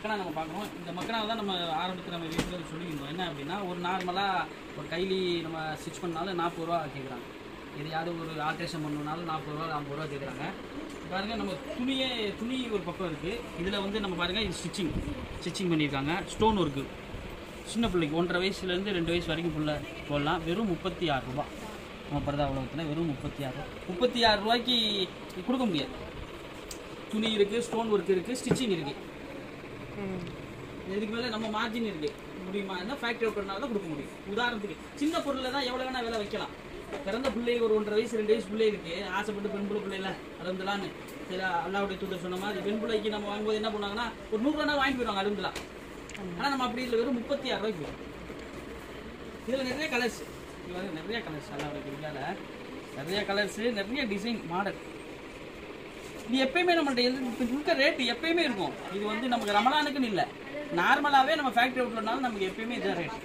மக்கனா நம்ம பார்க்குறோம் இந்த மக்கனாவை தான் நம்ம ஆரம்பத்தில் நம்ம வீட்டில் சொல்லியிருந்தோம் என்ன அப்படின்னா ஒரு நார்மலாக ஒரு கைலி நம்ம ஸ்டிச் பண்ணாலும் நாற்பது ரூபா கேட்குறாங்க எதையாவது ஒரு ஆல்ட்ரேஷன் பண்ணணுனாலும் நாற்பது ரூபா ஐம்பது ரூபா கேட்குறாங்க பாருங்க நம்ம துணியே துணி ஒரு பக்கம் இருக்குது இதில் வந்து நம்ம பாருங்க இது ஸ்டிச்சிங் ஸ்டிச்சிங் பண்ணியிருக்காங்க ஸ்டோன் ஒர்க்கு சின்ன பிள்ளைக்கு ஒன்றரை வயசுலேருந்து ரெண்டு வயசு வரைக்கும் புள்ள போடலாம் வெறும் முப்பத்தி ஆறு ரூபா நம்ம பரதா உலகத்தில் வெறும் முப்பத்தி ஆறு ரூபா முப்பத்தி ஆறு ரூபாய்க்கு கொடுக்க முடியாது துணி இருக்குது ஸ்டோன் ஒர்க் இருக்குது ஸ்டிச்சிங் இருக்குது இதுக்கு மேலே நம்ம மார்ஜின் இருக்கு முடியுமா என்ன ஃபேக்டரி அவுட்னால தான் கொடுக்க முடியும் உதாரணத்துக்கு சின்ன பொருளில் தான் எவ்வளோ வேணால் விலை வைக்கலாம் பிறந்த பிள்ளை ஒரு ஒன்றரை வயசு ரெண்டு வயசு பிள்ளை இருக்கு ஆசைப்பட்டு பெண் பிள்ளை பிள்ளைல அருந்தலான்னு சரி அல்லாவுடைய தூதர் சொன்ன மாதிரி பெண் பிள்ளைக்கு நம்ம வாங்கும்போது என்ன பண்ணுவாங்கன்னா ஒரு நூறுரூவா வாங்கி போயிடுவாங்க அருந்தலாம் ஆனால் நம்ம அப்படி இல்லை வெறும் முப்பத்தி ஆறு ரூபாய்க்கு வரும் இதில் நிறைய கலர்ஸ் இது வந்து நிறைய கலர்ஸ் அல்லாவுடைய கிரிக்கால நிறைய கலர்ஸு நிறைய டிசைன் மாடல் இது எப்பயுமே நம்மள்ட்ட எது- இப்ப இருக்க ரேட் எப்பயுமே இருக்கும் இது வந்து நமக்கு ரமலானுக்குன்னு இல்லை நார்மலாகவே நம்ம ஃபேக்ட்ரி அவுட்லனாலும் நமக்கு எப்பயுமே இதான் ரேட்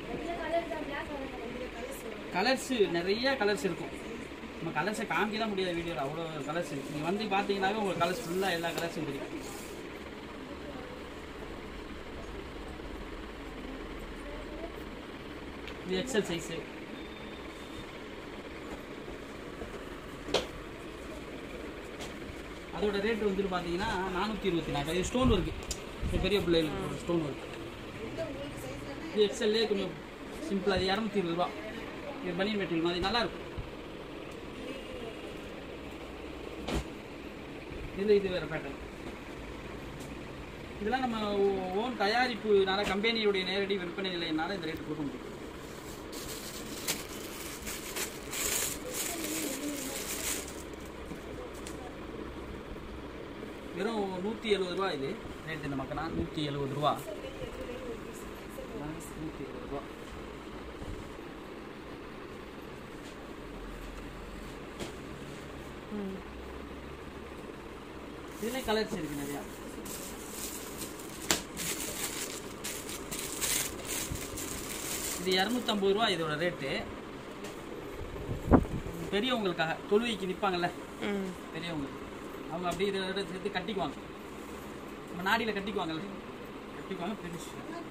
கலர்ஸ் நிறைய கலர்ஸ் இருக்கும் நம்ம கலர்ஸை காமிக்க தான் முடியாது வீடியோவில் அவ்வளோ கலர்ஸ் இருக்கு நீங்கள் வந்து பார்த்தீங்கன்னாவே உங்களுக்கு கலர்ஸ் ஃபுல்லாக எல்லா கலர்ஸும் தெரியும் இது எக்ஸல் சைஸு அதோட ரேட் வந்துட்டு பார்த்தீங்கன்னா நானூற்றி இருபத்தி நாலு இது ஸ்டோன் ஒர்க்கு இது பெரிய பிள்ளைகளுக்கு ஒரு ஸ்டோன் ஒர்க் இது எக்ஸல்லே கொஞ்சம் சிம்பிள் அது இரநூத்தி இருபது ரூபா இது பனியன் மெட்டீரியல் மாதிரி நல்லா இருக்கும் இதில் இது வேறு பேட்டர்ன் இதெல்லாம் நம்ம ஓன் தயாரிப்புனால கம்பெனியுடைய நேரடி விற்பனை நிலையினால இந்த ரேட்டு கொடுக்க முடியும் வெறும் நூற்றி எழுபது ரூபா இது ரேட் இந்த மக்கனா நூற்றி எழுபது ரூபா நூற்றி எழுபது ரூபா இதுல கலர்ஸ் இருக்கு நிறையா இது இரநூத்தம்பது ரூபா இதோட ரேட்டு பெரியவங்களுக்காக தொழுவைக்கு நிற்பாங்கல்ல ம் பெரியவங்க அவங்க அப்படியே இதை இதை சேர்த்து கட்டிக்குவாங்க நம்ம நாடியில் கட்டிக்குவாங்கல்ல கட்டிக்குவாங்க பெருசு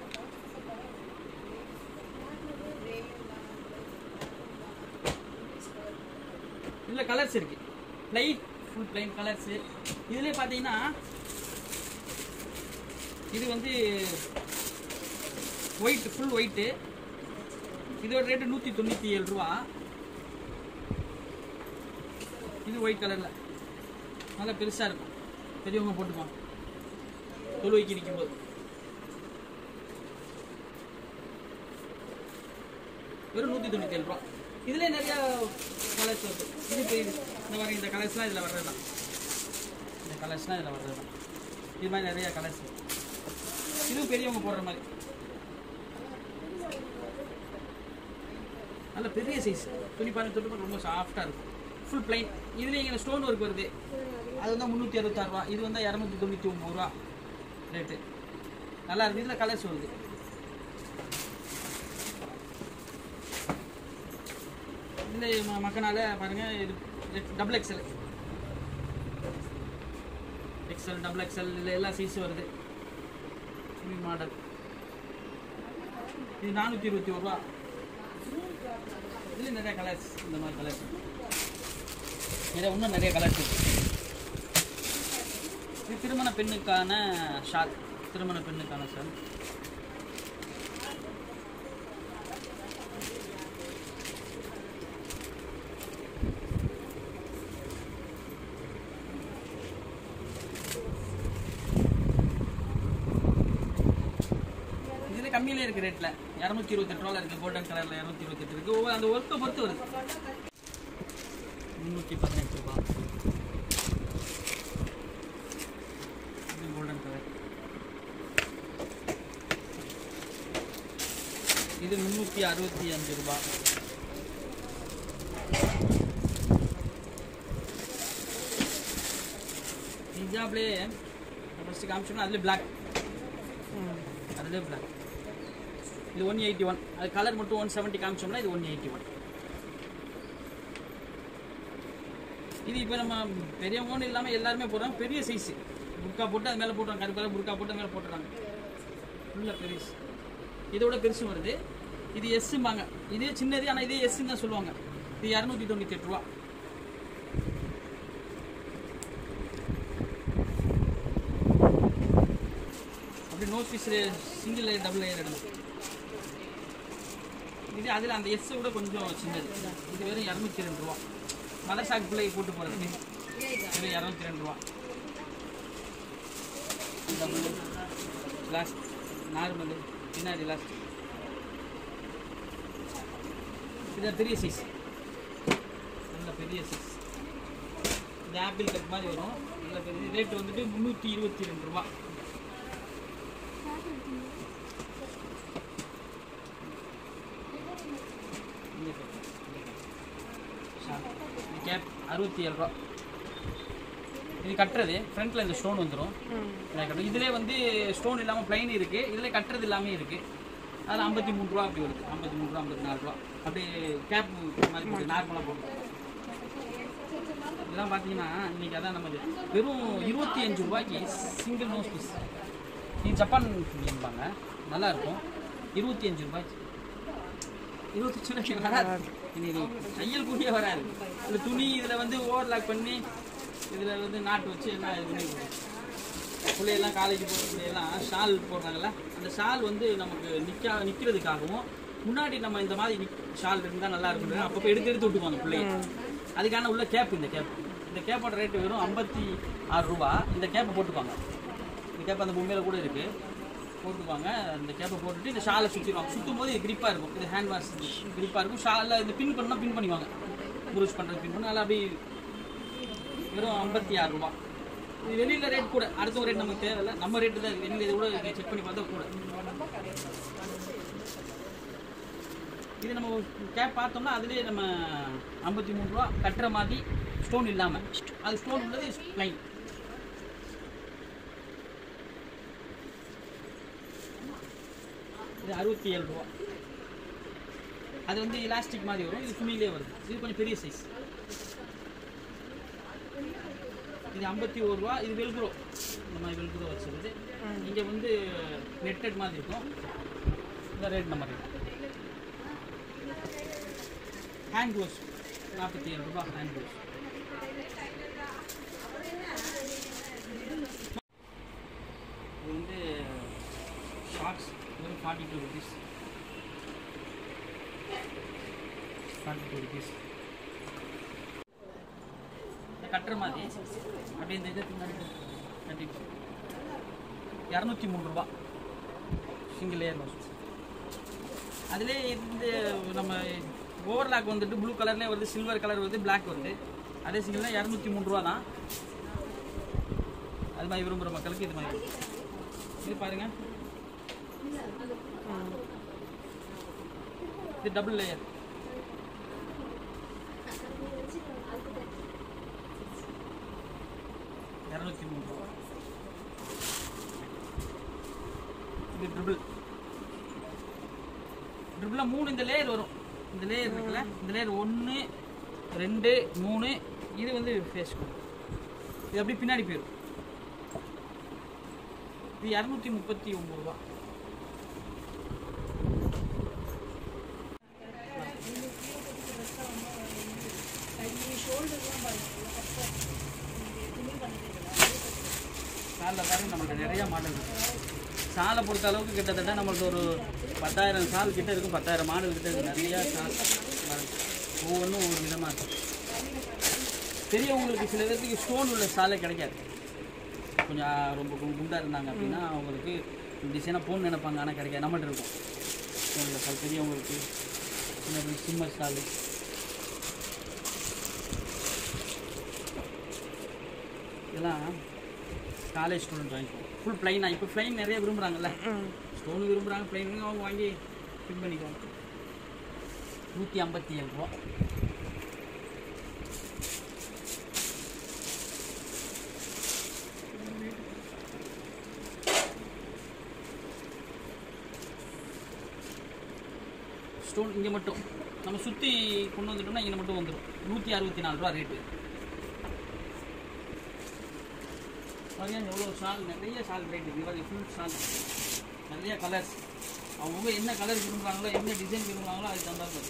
இதில் கலர்ஸ் இருக்கு லைட் ஃபுல் பிளைன் கலர்ஸு இதுலேயே பார்த்தீங்கன்னா இது வந்து ஒயிட் ஃபுல் ஒயிட்டு இதோட ரேட்டு நூற்றி தொண்ணூற்றி ஏழு ரூபா இது ஒயிட் கலரில் நல்லா பெருசாக இருக்கும் பெரியவங்க போட்டுப்பாங்க தொழுவைக்கு நிற்கும்போது வெறும் நூற்றி தொண்ணூற்றி ஏழு ரூபா இதுலேயே நிறையா கலர்ஸ் வருது இது இப்போ இது இந்த மாதிரி இந்த கலர்ஸ்லாம் இதில் வர்றது தான் இந்த கலர்ஸ்லாம் இதில் வர்றது தான் இது மாதிரி நிறைய கலர்ஸ் இதுவும் பெரியவங்க போடுற மாதிரி நல்ல பெரிய சைஸ் துணி பாருங்க தொட்டு பாருங்க, ரொம்ப சாஃப்டாக இருக்கும் ஃபுல் பிளைன் இதுலேயே இங்கே ஸ்டோன் ஒர்க் வருது அது வந்து முந்நூற்றி அறுபத்தாறு ரூபா இது வந்து இரநூத்தி தொண்ணூற்றி ஒம்பது ரூபா ரேட்டு நல்லா இருக்கு இதில் கலர்ஸ் வருது இதில் மக்கனால பாருங்க இது double XL XL double XL இதில் எல்லா சைஸும் வருது இது மாடல் இது நானூற்றி இருபத்தி ஒரு ரூபா இதுல நிறைய கலர்ஸ் இந்த மாதிரி கலர்ஸ் நிறைய இன்னும் நிறைய கலர்ஸ் இருக்கு இது திருமண பெண்ணுக்கான ஷால் திருமண பெண்ணுக்கான ஷால் இதுல கம்மியிலே இருக்கு ரேட்ல இரநூத்தி இருபத்தெட்டு ரூபால இருக்கு கோல்டன் கலர்ல இரநூத்தி இருபத்தெட்டு இருக்கு ஒவ்வொரு அந்த ஒர்க்கை பொறுத்து வருது முந்நூற்றி பதினெட்டு ரூபா இது கோல்டன் கலர் இது முந்நூற்றி அறுபத்தி அஞ்சு ரூபா ஹிஜாப்லேயே ஃபஸ்ட்டு காமிச்சோம்னா அதுலேயே பிளாக் அதுலேயே பிளாக் இது ஒன் எயிட்டி ஒன் அது கலர் மட்டும் ஒன் செவன்ட்டி காமிச்சோம்னா இது ஒன் எயிட்டி ஒன் இது இப்போ நம்ம பெரியவங்கன்னு இல்லாமல் எல்லாருமே போடுறோம் பெரிய சைஸு புர்கா போட்டு அது மேலே போட்டுறாங்க கருப்பால புர்கா போட்டு அது மேலே போட்டுறாங்க ஃபுல்லாக பெருசு இதோட பெருசு வருது இது எஸ்ஸும்பாங்க இதே சின்னது ஆனால் இதே எஸ்ன்னு தான் சொல்லுவாங்க இது இரநூத்தி தொண்ணூற்றி எட்டு ரூபா அப்படி nose piece single layer double layer எடுக்கும் இது அதில் அந்த எஸ் விட கொஞ்சம் சின்னது இது வெறும் இரநூத்தி ரெண்டு ரூபா மதர் சாக் பிள்ளை போட்டு போகிறதுக்கு வெறும் இரநூத்தி ரெண்டு ரூபா டபுள் லாஸ்ட் நார்மல் பின்னாடி லாஸ்ட் இது பெரிய சைஸ் நல்ல பெரிய சைஸ் இந்த ஆப்பிள் கட் மாதிரி வரும் நல்ல பெரிய ரேட் வந்துட்டு முந்நூற்றி இருபத்தி ரெண்டு ரூபா இந்த paper. ஷால். இந்த கேப் அறுபத்தி ஏழு ரூபா இது கட்டுறது ஃப்ரண்ட்ல இந்த ஸ்டோன் வந்துடும் இதுலேயே வந்து ஸ்டோன் இல்லாமல் பிளைன் இருக்கு இதுல கட்டுறது எல்லாமே இருக்கு அதில் ஐம்பத்தி மூணு ரூபா அப்படி வருது ஐம்பத்தி மூணு ரூபா ஐம்பத்தி நாலு ரூபா அப்படியே கேப் மாதிரி போட்டு நார்மலாக போட்டு இதெல்லாம் பார்த்தீங்கன்னா இன்னைக்கு அதான் நம்ம வெறும் இருபத்தி அஞ்சு ரூபாய்க்கு சிங்கிள் நோஸ் பீஸ் இது ஜப்பான் மீன்பாங்க நல்லா இருக்கும் இருபத்தி அஞ்சு ரூபாய்க்கு இருபத்தஞ்சு ரூபாய்க்கு வராது இனி இது தையல் கூடிய வராது இந்த துணி இதில் வந்து ஓவர்லாக் பண்ணி இதில் வந்து நாட்டு வச்சு எல்லாம் இது பண்ணி கொடுக்கும். பிள்ளையெல்லாம் காலேஜ் போகிற பிள்ளையெல்லாம் ஷால் போடுறாங்கல்ல அந்த ஷால் வந்து நமக்கு நிற்கா நிற்கிறதுக்காகவும் முன்னாடி நம்ம இந்த மாதிரி நிக் ஷால் இருந்தால் நல்லா இருக்கும் அப்பப்போ எடுத்து எடுத்து விட்டுக்குவாங்க பிள்ளைங்க அதுக்கான உள்ள கேப் இந்த கேப் இந்த கேப்போட ரேட்டு வெறும் ஐம்பத்தி ஆறு ரூபா இந்த கேப்பை போட்டுக்குவாங்க இந்த கேப் அந்த பொம்மையில கூட இருக்கு போட்டுக்குவாங்க அந்த கேப்பை போட்டுட்டு இந்த ஷாலை சுற்றிடுவாங்க சுற்றும் போது இது கிரிப்பாக இருக்கும் இது ஹேண்ட் வாஷ் கிரிப்பாக இருக்கும் ஷாலில் இந்த பின் பண்ணால் பின் பண்ணிக்குவாங்க புருஷ் பண்ணுறது பின் பண்ணி நல்லா அப்படியே வெறும் ஐம்பத்தி ஆறு ரூபா இது வெளியில ரேட் கூட அடுத்த ரேட் நமக்கு தேவையில்ல நம்ம ரேட்டு தான் வெளியில இது கூட செக் பண்ணி பார்த்தா கூட இது நம்ம கேப் பார்த்தோம்னா அதுலேயே நம்ம ஐம்பத்தி மூணு ரூபா கட்டுற மாதிரி ஸ்டோன் இல்லாமல் அது ஸ்டோன் உள்ளது ப்ளைன் இது அறுபத்தி ஏழு ரூபா அது வந்து எலாஸ்டிக் மாதிரி வரும் இது துணியிலே வருது இது கொஞ்சம் பெரிய சைஸ் இது ஐம்பத்தி ஒரு ரூபா இது வெல்க்ரோ இந்த மாதிரி வெல்க்ரோ வச்சிருது இங்கே வந்து நெட்டட் மாதிரி இருக்கும் இந்த ரேட் நம்ம ரேட் ஹேண்ட் க்ளோஸ் நாற்பத்தி ஏழு ரூபா ஹேண்ட் க்ளோஸ் இது வந்து ஷார்ட்ஸ் வெறும் forty two rupees forty two rupees இந்த கட்டுற மாதிரி அப்படி இந்த இதை பின்னாடி கட்டி இரநூத்தி மூணு ரூபா சிங்கிள் லேயர் நோஸ் அதிலே இந்த நம்ம ஓவர்லாக் வந்துட்டு ப்ளூ கலர்லேயே வருது சில்வர் கலர் வருது Black வருது அதே சிங்கிள்னா இரநூத்தி மூணு ரூபா தான் அது மாதிரி விரும்புகிற மக்களுக்கு இது மாதிரி இது பாருங்க இது டபுள் லேயர் இரநூத்தி மூணு ரூபா இது ட்ரிபிள் ட்ரிபிளில் மூணு இந்த லேயர் வரும் இந்த லேயர் இருக்குல்ல இந்த லேயர் ஒன்று ரெண்டு மூணு இது வந்து ஃபேஸ் இது அப்படியே பின்னாடி போயிடும் இது இரநூத்தி முப்பத்தி ஒம்பது ரூபா சாலில் பாருங்க நம்மள்ட்ட நிறைய மாடல் இருக்கு சாலை பொறுத்த அளவுக்கு கிட்டத்தட்ட நம்மள்ட்ட ஒரு பத்தாயிரம் சால் கிட்ட இருக்கும் பத்தாயிரம் மாடல் கிட்ட இருக்கு நிறைய சால் பாருங்க. ஒவ்வொன்றும் ஒவ்வொரு விதமாக இருக்கும் பெரியவங்களுக்கு சில பேருக்கு ஸ்டோன் உள்ள சாலை கிடைக்காது கொஞ்சம் ரொம்ப கு- குண்டா இருந்தாங்க அப்படின்னா அவங்களுக்கு டிசைனாக போன் நினைப்பாங்க ஆனால் கிடைக்காது நம்மகிட்ட இருக்கும் ஸ்டோன் உள்ள சால் பெரியவங்களுக்கு சின்ன சிம்மர் சால் இதெல்லாம் காலேஜ் ஸ்டூடெண்ட் வாங்கிக்குவோம் ஃபுல் ப்ளைனாக இப்போ ப்ளைன் நிறைய விரும்புகிறாங்கல்ல ஸ்டோன் விரும்புகிறாங்க ப்ளைன் அவங்க வாங்கி ஃபிட் பண்ணிக்குவாங்க நூற்றி ஐம்பத்தி ஏழு ரூபா ஸ்டோன் இங்கே மட்டும் நம்ம சுற்றி கொண்டு வந்துட்டோம்னா இங்கே மட்டும் வந்துடும் நூற்றி அறுபத்தி நாலு ரூபா ரேட்டு பாருங்க எவ்வளோ ஷால் நிறைய ஷால் வெரைட்டி இருக்கு பாருங்க ஃபுல் ஷால் நிறைய கலர்ஸ் அவங்க என்ன கலர் விரும்புகிறாங்களோ என்ன டிசைன் விரும்புகிறாங்களோ அதுக்கு தகுந்த மாதிரி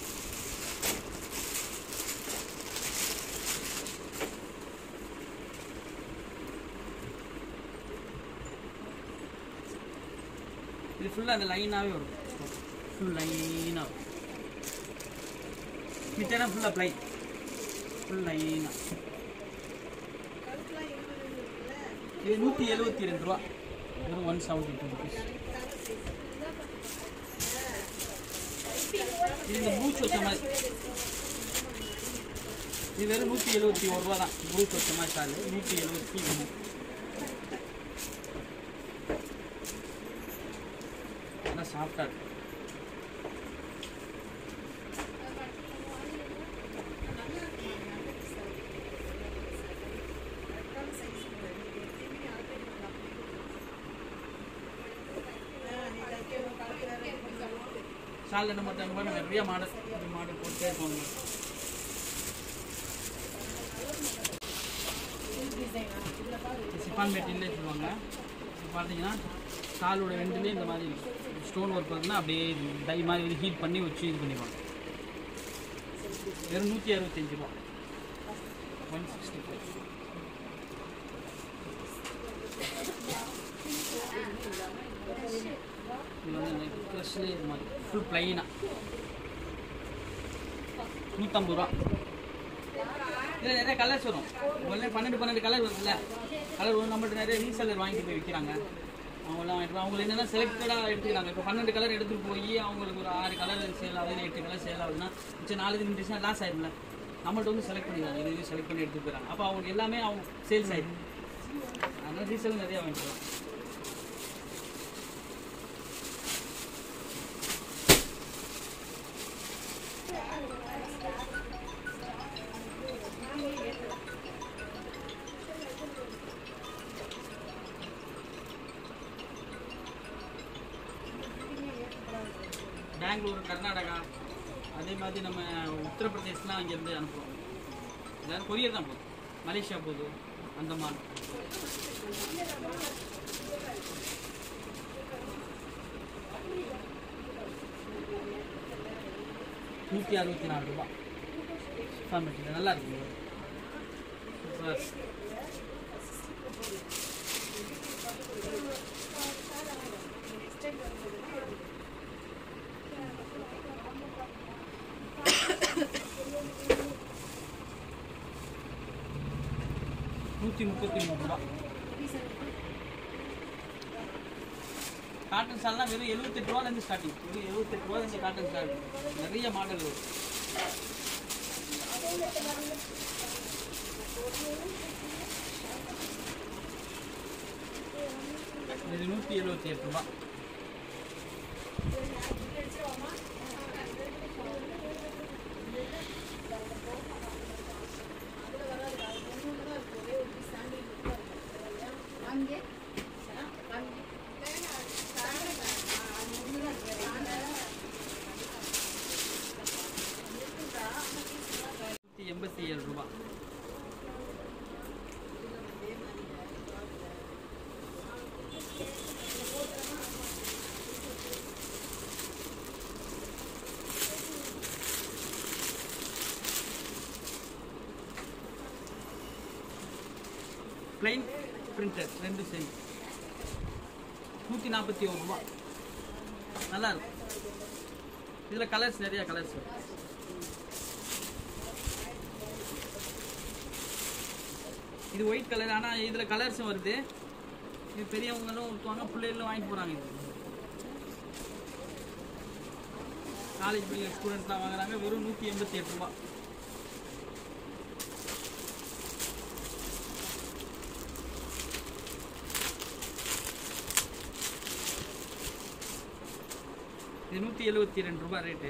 இது ஃபுல்லாக அந்த லைனாகவே வரும் ஃபுல் லைனாக வரும் மிச்சம் ஃபுல்லாக ப்ளைன் ஃபுல் லைனாக இது நூற்றி எழுபத்தி ரெண்டு ரூபா வெறும் ஒன் செவன்ட்டி டூ ருபீஸ் இது இந்த ப்ளூச் வச்ச மாதிரி இது வெறும் நூற்றி எழுபத்தி ஒரு ரூபா தான் ப்ளூச் வச்ச மாதிரி ஷாலு நூற்றி எழுபத்தி ஒன்று நல்லா சாஃப்டாக இருக்கு ஷாலில் நம்ம தங்க மாதிரி நிறைய மாடல் இந்த மாடல் போட்டே இருப்பாங்க சிப்பான் மெட்டீரியலே சொல்லுவாங்க இது பார்த்தீங்கன்னா ஷாலோட ரெண்டுலேயும் இந்த மாதிரி ஸ்டோன் ஒர்க் வருதுன்னா அப்படியே டை மாதிரி ஹீட் பண்ணி வச்சு இது பண்ணிடுவாங்க வெறும் நூற்றி அறுபத்தஞ்சு ரூபா ஒன் சிக்ஸ்டி ஃபைவ் இது வந்து ப்ளஸ்லேயே இது மாதிரி ஃபுல் ப்ளைனாக நூற்றம்பது ரூபா இதில் நிறைய கலர்ஸ் வரும் உடனே பன்னெண்டு பன்னெண்டு கலர் வருதுல்ல கலர் வரும் நம்மள்ட்ட நிறைய ரீசெல்லர் வாங்கிட்டு போய் விற்கிறாங்க அவங்களாம் வாங்கிட்டு போய் அவங்க என்னென்னா செலக்டடாக எடுத்துக்கிறாங்க இப்போ பன்னெண்டு கலர் எடுத்துகிட்டு போய் அவங்களுக்கு ஒரு ஆறு கலர் சேல் ஆகுது எட்டு கலர் சேல் ஆகுதுன்னா மிச்சம் நாலு இருந்துச்சுன்னா லாஸ் ஆயிடும்ல நம்மள்ட்ட வந்து செலக்ட் பண்ணிடுவாங்க இது இது செலக்ட் பண்ணி எடுத்துட்டு போயிடறாங்க அப்போ அவங்க எல்லாமே அவங்க சேல்ஸ் ஆயிடுது அதனால் ரீசெல் நிறைய வாங்கிக்கலாம் பெங்களூர் கர்நாடகா அதே மாதிரி நம்ம உத்தரப்பிரதேஷ்லாம் அங்கேருந்து அனுப்புகிறோம் எல்லாரும் கொரியர் தான் போகுது மலேசியா போகுது அந்தமான் நூற்றி அறுபத்தி நாலு ரூபா ஃபார்ம் மெட்டீரியல் நல்லா இருக்கு சூப்பர் நூற்றி முப்பத்தி மூணு ரூபா காட்டன் சால்லாம் வெறும் எழுபத்தெட்டு ரூபாலேருந்து ஸ்டார்டிங் வெறும் எழுபத்தெட்டு ரூபாலேருந்து காட்டன் ஸ்டார்ட் நிறைய மாடல் வரும் இது நூற்றி எழுபத்தி எட்டு ரூபா நூற்றி எண்பத்தி ஏழு ரூபா பிளைன் பிரிண்டர் ரெண்டு சேம் நூற்றி நாற்பத்தி ஒரு ரூபா நல்லா இருக்கும் இதில் கலர்ஸ் நிறைய கலர்ஸ் வரும் இது ஒயிட் கலர் ஆனால் இதில் கலர்ஸும் வருது இது பெரியவங்களும் ஒருத்தவங்க பிள்ளைகளும் வாங்கிட்டு போகிறாங்க இது காலேஜ் படிக்கிற ஸ்டூடெண்ட்ஸ்லாம் வாங்குறாங்க வெறும் நூற்றி எண்பத்தி எட்டு ரூபா இது நூற்றி எழுபத்தி ரெண்டு ரூபா ரேட்டு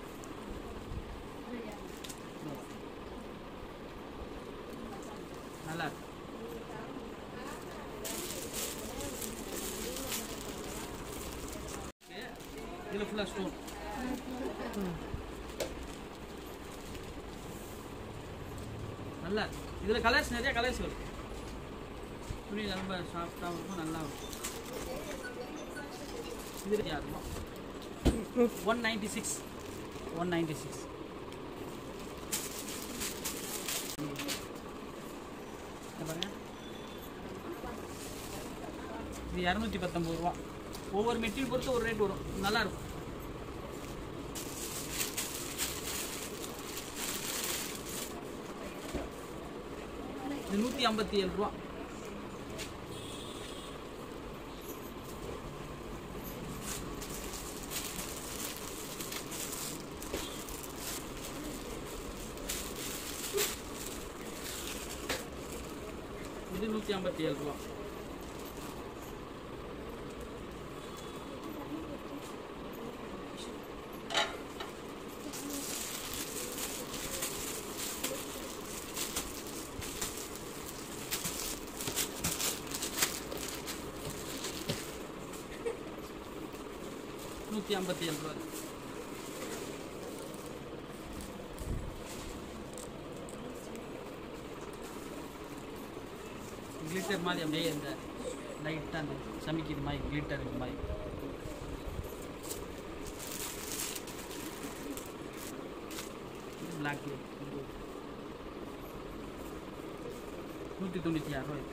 நல்லா இருக்கு இதில் ஃபுல்லாக ஸ்டோன் நல்லா இருக்கு இதில் கலர்ஸ் நிறைய கலர்ஸ் வரும் துணி ரொம்ப சாஃப்டாகவும் இருக்கும் நல்லா இருக்கும் இது யாருமா one ninety six one ninety six பாருங்க இது இரநூத்தி பத்தொம்பது ரூபா ஒவ்வொரு மெட்டீரியல் பொறுத்து ஒரு ரேட் வரும் நல்லா இருக்கும் இது நூற்றி ஐம்பத்தி ஏழு ரூபா இது நூற்றி ஐம்பத்தி ஏழு ரூபா நூற்றி ஐம்பத்தி ஏழு ரூபா கிளிட்டர் மாதிரி அப்படியே இந்த லைட்டாக அந்த சமைக்கிற மாதிரி கிளிட்டர் இது மாதிரி பிளாக் நூற்றி தொண்ணூற்றி ஆறு ரூபாய்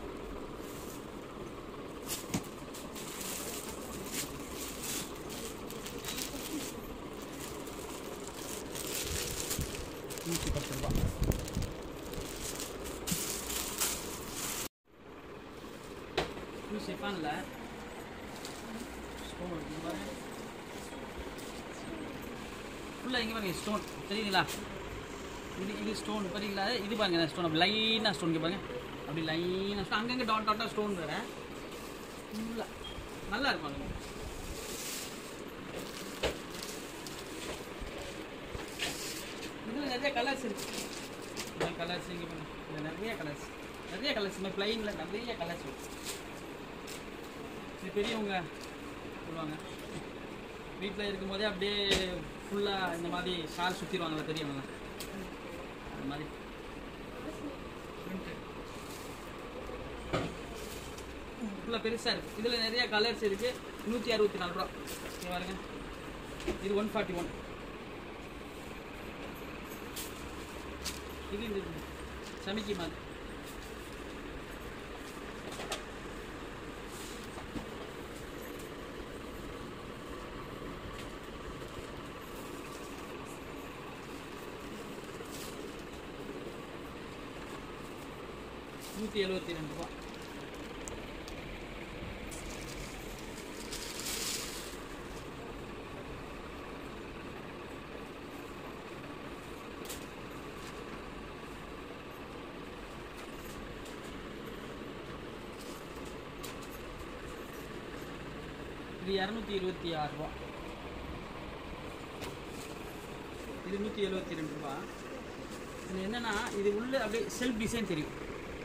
நூற்றி பத்து ரூபா இது ஷெஃபானில் ஸ்டோன் இருக்கு பாருங்க ஃபுல்லாக இங்கே பாருங்க ஸ்டோன் தெரியுங்களா இது இது ஸ்டோன் பாத்தீங்களா இது பாருங்க ஸ்டோன் அப்படி லைனாக ஸ்டோன் பாருங்க அப்படி லைனாக ஸ்டோன் அங்கங்கே டாட் டாட்டாக ஸ்டோன் வேறு ஃபுல்லாக நல்லா இருக்கும் அது இதில் நிறைய கலர்ஸ் இருக்கு இந்த கலர்ஸ் இங்கே பாருங்க இதில் நிறைய கலர்ஸ் நிறைய கலர்ஸ் இந்த பிளைனில் நிறைய கலர்ஸ் இருக்கு இது பெரியவங்க சொல்லுவாங்க வீட்டில் இருக்கும்போதே அப்படியே ஃபுல்லாக இந்த மாதிரி ஷால் சுற்றிடுவாங்கல்ல பெரியவங்க அந்த மாதிரி ஃபுல்லாக பெருசாக இருக்குது இதில் நிறைய கலர்ஸ் இருக்குது நூற்றி அறுபத்தி நாலு ரூபா இங்க பாருங்க இது ஒன் ஃபார்ட்டி ஒன் இது இந்த சமிக்கி மாதிரி நூற்றி எழுபத்தி ரெண்டு ரூபா இது இரநூத்தி இருபத்தி ஆறு ரூபா இது நூற்றி எழுபத்தி ரெண்டு ரூபா இது என்னன்னா இது உள்ள அப்படியே செல்ஃப் டிசைன் தெரியும்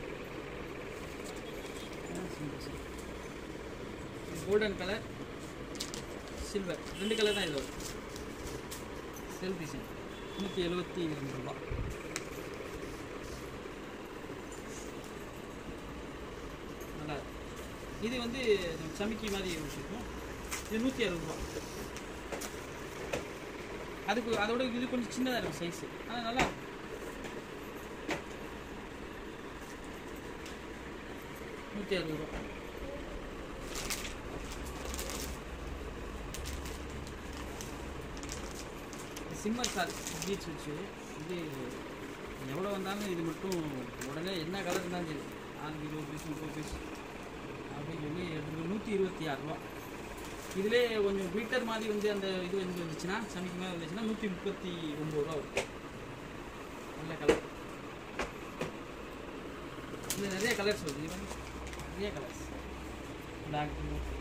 கோல்டன் கலர் சில்வர் ரெண்டு கலர் தான் இது வரும் செல்ஃப் டிசைன் நூற்றி எழுபத்தி ரெண்டு ரூபா நல்லா இருக்கு. இது வந்து சமிக்கி மாதிரி இருக்கும் இது நூற்றி அறுபது ரூபா அதுக்கு அதோட இது கொஞ்சம் சின்னதாக இருக்கும் சைஸு ஆனால் நல்லா இருக்கும். நூற்றி அறுபது ரூபா சிம்மர் சார் பீச் வச்சு இது எவ்வளோ வந்தாலும் இது மட்டும் உடனே என்ன கலர் இருந்தாலும் சரி நாலு இருபது பீஸ் முப்பது பீஸ் அப்படின்னு சொல்லி எடுத்து நூற்றி இருபத்தி ஆறு ரூபா இதிலே கொஞ்சம் கிளிட்டர் மாதிரி வந்து அந்த இது வந்து வந்துச்சுன்னா சமைக்கு மாதிரி வந்துச்சுன்னா நூற்றி முப்பத்தி ஒம்பது ரூபா வரும் நல்ல கலர் இதில் நிறைய கலர்ஸ் வருது இது வந்து நிறைய கலர்ஸ் பிளாக்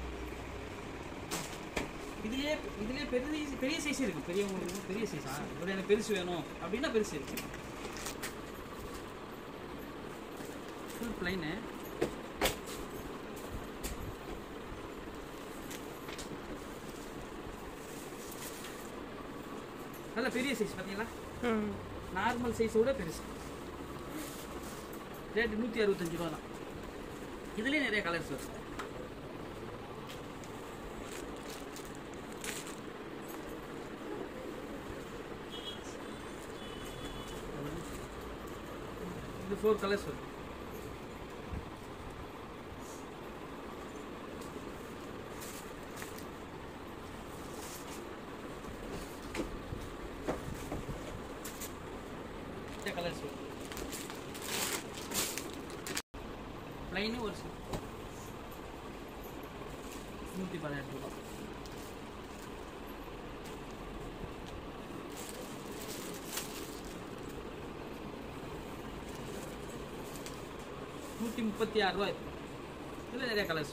இதுலயே இதுலயே பெரிய பெரிய சைஸ் இருக்கு பெரியவங்களுக்கு பெரிய சைஸா இதோட எனக்கு பெருசு வேணும் அப்படின்னா பெருசு இருக்கு ஃபுல் பிளைனு நல்ல பெரிய சைஸ் பார்த்தீங்களா ம் நார்மல் சைஸோட பெருசு ரேட்டு நூற்றி அறுபத்தஞ்சு ரூபா தான் இதுலேயே நிறைய கலர்ஸ் வருது இது ஃபோர் கலர்ஸ் வருது இந்த கலர்ஸ் வருது ப்ளைனு ஒரு set. நூற்றி பதினெட்டு ரூபா நூற்றி முப்பத்தி ஆறு ரூபாய் இதில் நிறைய கலர்ஸ்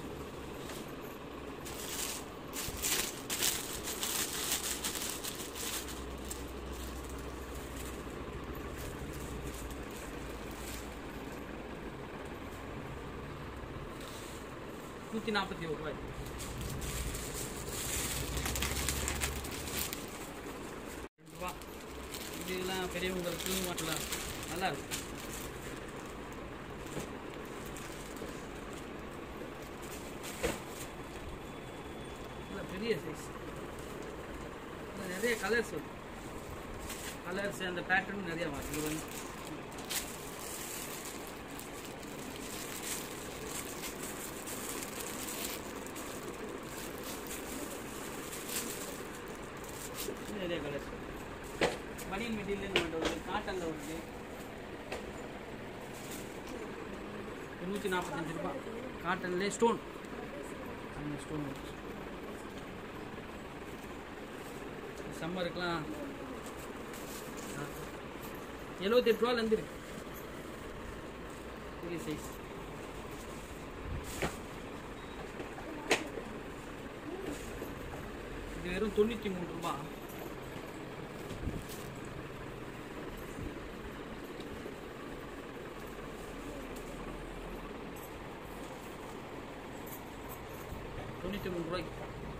நூற்றி நாற்பத்தி ஒரு ரூபாய் ரெண்டு ரூபா இதெல்லாம் பெரியவங்களுக்கு மாட்டலாம் நல்லா இருக்கும் நல்ல பெரிய சைஸ் நிறைய கலர்ஸ் வரும் கலர்ஸ் அந்த பேட்டர்ன் நிறைய வரும் இது வந்து இது நிறைய கலர்ஸ் பனியன் மெட்டீரியல் மட்டும் வருது காட்டனில் வருது நூற்றி நாற்பத்தஞ்சு ரூபாய் காட்டன்லேயே ஸ்டோன் அந்த ஸ்டோன் வருது சம்மருக்குலாம் எழுபத்தெட்டு ரூபாலேருந்து இருக்கு பெரிய சைஸ் இது வெறும் தொண்ணூற்றி மூணு ரூபா தொண்ணூற்றி மூணு ரூபாய்க்கு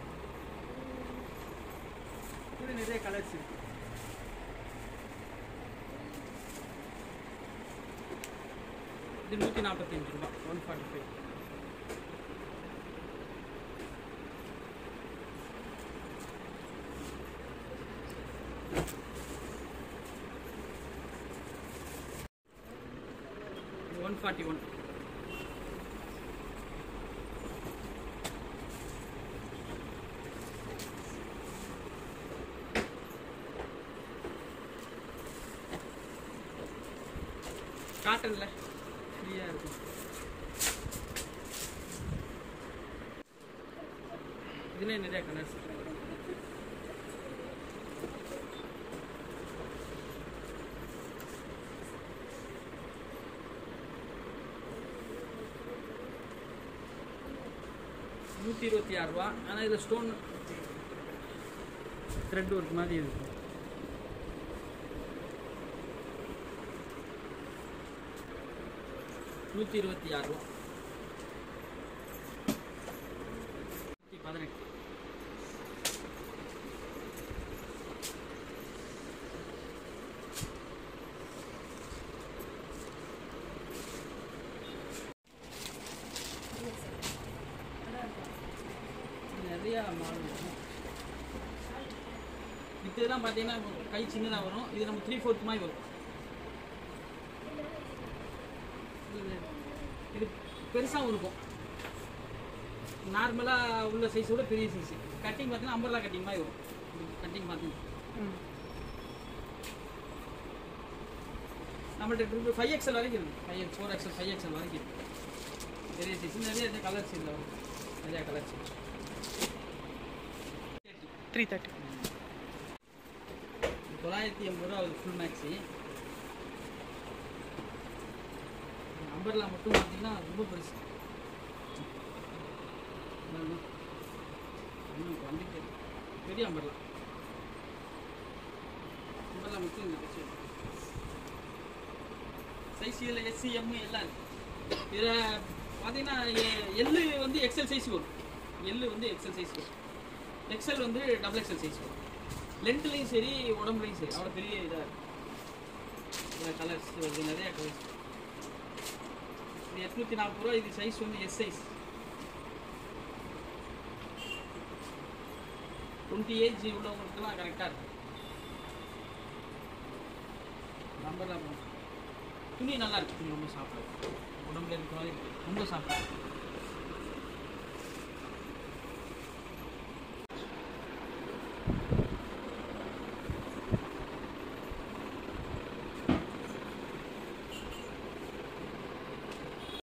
இது நிறைய கலர்ஸ் இருக்கு இது நூற்றி நாற்பத்தஞ்சு ரூபா one forty five one forty one காட்டன்ல ஃப்ரீயாக இருக்கும் இதுலேயே நிறைய கலர்ஸ் நூற்றி இருபத்தி ஆறு ரூபா ஆனால் இதில் ஸ்டோன் த்ரெட் ஒர்க் மாதிரி இருக்கும் நூற்றி இருபத்தி ஆறு ரூபா நூற்றி பதினெட்டு நிறையா மாடல் இருக்கும் மித்ததெல்லாம் பார்த்தீங்கன்னா கை சின்னதாக வரும் இது நம்ம த்ரீ ஃபோர்த் மாதிரி வரும் இது- இது பெருசாகவும் இருக்கும் நார்மலாக உள்ள சைஸை விட பெரிய சைஸ் கட்டிங் பார்த்தீங்கன்னா அம்பர்லா கட்டிங் மாதிரி வரும் கட்டிங் பார்த்தீங்கன்னா நம்மள்ட்ட ட்ரிபிள் ஃபைவ் எக்ஸல் வரைக்கும் இருக்குது five X four XL five XL வரைக்கும் இருக்குது பெரிய சைஸ் நிறைய கலர்ஸ் இதில் வரும் நிறையா கலர்ஸ் த்ரீ தேர்ட்டி தொள்ளாயிரத்தி எண்பது ரூபா ஆகுது ஃபுல் மேக்ஸி நம்பர்லாம் மட்டும் பார்த்தீங்கன்னா ரொம்ப பெருசு இன்னும் இன்னும் வந்துட்டு இருக்கு. பெரிய அம்பர்லாம் அம்பர்லாம் மட்டும் இந்த கட்சி சைஸ் இதில் எஸ்சி எம் எல்லாம் இருக்கு இதில் பார்த்தீங்கன்னா எல்லு வந்து எக்ஸல் சைஸ் வரும் எல்லு வந்து எக்ஸல் சைஸ் வரும் எக்ஸல் வந்து டபுள் எக்ஸல் சைஸ் வரும் லென்த்லேயும் சரி உடம்புலையும் சரி அவ்வளோ பெரிய இதாக இருக்கும் கலர்ஸ் வருது நிறைய கலர்ஸ் இது எட்நூற்றி நாற்பது ரூபா இது சைஸ் வந்து எஸ் சைஸ் டுவெண்ட்டி ஏஜ் உள்ளவங்களுக்குலாம் கரெக்டாக இருக்கும் நம்பர்லாம் போகும். துணி நல்லா இருக்கு துணி ரொம்ப சாப்பிடும் உடம்புல இருக்க மாதிரி இருக்கு ரொம்ப சாப்பிடும்